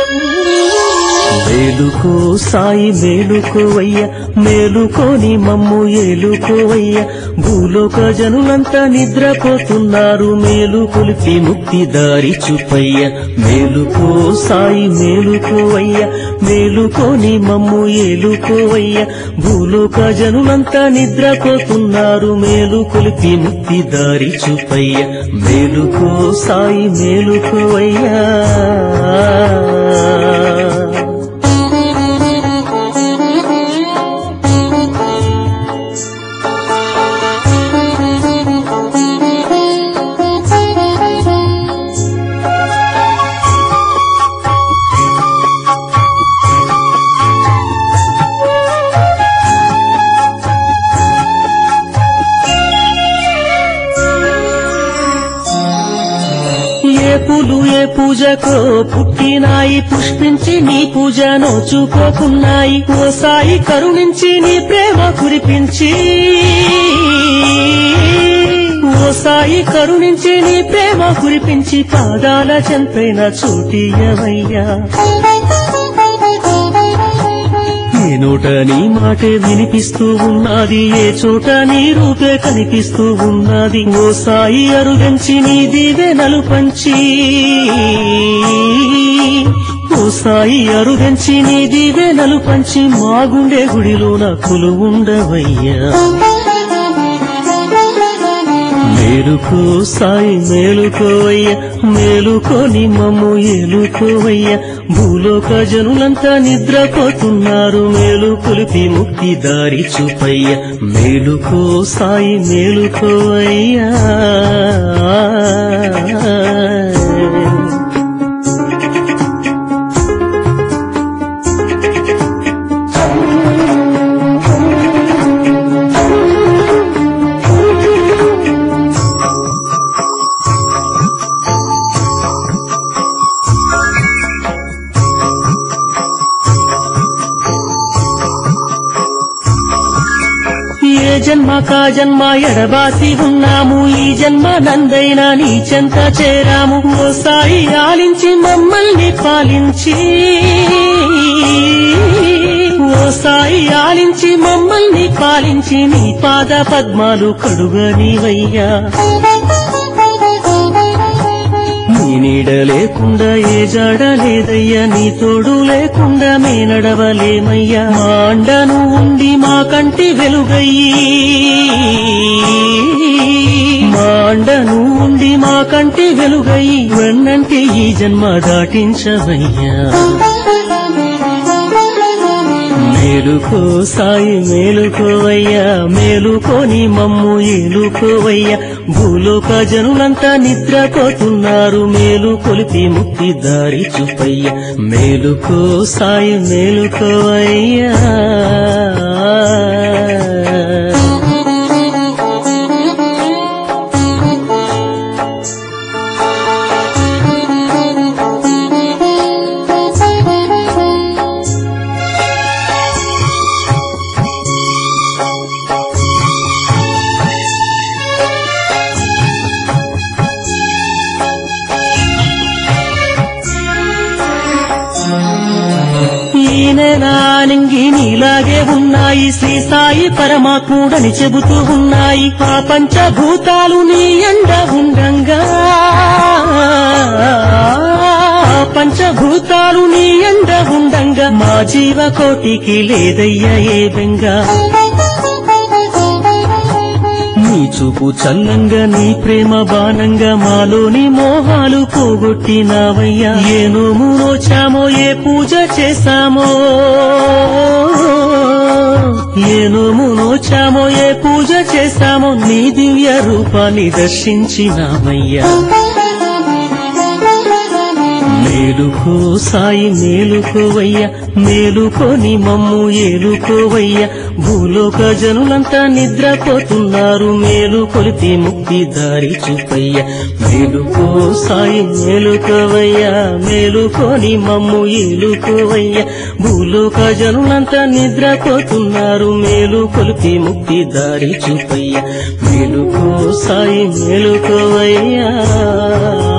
మేలుకో సాయి మేలుకోవయ్య మేలుకోని మమ్ము ఏలుకోవయ్య భూలోక జనులంతా నిద్రపోతున్నారు మేలు కొలిపి ముక్తి దారి చూపయ్య మేలుకో సాయి మేలుకోవయ్య మేలుకోని మమ్ము ఏలుకోవయ్య భూలోక జనులంతా నిద్రపోతున్నారు మేలు కొలిపి ముక్తి దారి చూపయ్య మేలుకో సాయి మేలుకోవయ్యా ఏ పూలు ఏ పూజకో పుట్టినాయి పుష్పించి నీ పూజ నోచుకోకున్నాయి ఓ సాయి కరుణించి నీ ప్రేమ కురిపించి ఓ సాయి కరుణించి నీ ప్రేమ కురిపించి పాదాల చెంతైన చోటియవయ్యా ఏ నోట నీ మాటే వినిపిస్తూ ఉన్నది ఏ చోట నీ రూపే కనిపిస్తూ ఉన్నది ఓ సాయి అరుగంచి నీ దీవెనలు పంచి ఓ సాయి అరుగంచి నీ దీవెనలు పంచి మా గుండె గుడిలో నా ఉండవయ్యా మేలుకో సాయి మేలుకోవయ్య మేలుకోని మమ్ము ఏలుకోవయ్య భూలోక జనులంతా నిద్రపోతున్నారు మేలు కొలిపి ముక్తి దారి చూపయ్య మేలుకో సాయి మేలుకోవయ్యా ఏ జన్మ కా జన్మ ఎడబాసి ఉన్నాము ఈ జన్మ నందైనా నీ చెంత చేరాము ఓ సాయి ఆలించి మమ్మల్ని పాలించి ఓ సాయి ఆలించి మమ్మల్ని పాలించి నీ పాద పద్మాలు కడుగనివయ్యా నీ నీడ లేకుండా ఏ జాడ లేదయ్యా నీ తోడు లేకుండా మే నడవలేమయ్యా మా అండను ఉండి మా కంటి వెలుగయ్యి మా అండను ఉండి మా కంటి వెలుగయ్యి వెన్నంటి ఈ జన్మ దాటించవయ్యా మేలుకో సాయి మేలుకోవయ్యా మేలుకోని మమ్ము ఏలుకోవయ్యా భూలోక జనులంతా నిద్రపోతున్నారు మేలు కొలిపి ముక్తి దారి చూపయ్యా మేలుకో సాయి మేలుకోవయ్యా ఈయననానింగి నీలాగే ఉన్నాయి శ్రీ సాయి పరమాత్ముడని చెబుతూ ఉన్నాయి ఆ పంచభూతాలు నీ ఎండ ఉండంగా ఆ పంచభూతాలు నీ ఎండ ఉండంగా మా జీవకోటికి లేదయ్యా ఏ బెంగా నీ చూపు చల్లంగా నీ ప్రేమ బాణంగా మాలోని మోహాలు పోగొట్టినావయ్యా ఏ నోము నోచామో ఏ పూజ చేశామో ఏ నోము నోచామో ఏ పూజ చేశామో నీ దివ్య రూపాన్ని దర్శించినామయ్యా మేలుకో సాయి మేలుకోవయ్య మేలుకోని మమ్ము ఏలుకోవయ్య భూలోక జనులంతా నిద్రపోతున్నారు మేలు కొలిపి ముక్తి దారి చూపయ్య మేలుకో సాయి మేలుకోవయ్య మేలుకోని మమ్ము ఏలుకోవయ్య భూలోక జనులంతా నిద్రపోతున్నారు మేలు కొలిపి ముక్తి దారి చూపయ్య మేలుకో సాయి మేలుకోవయ్యా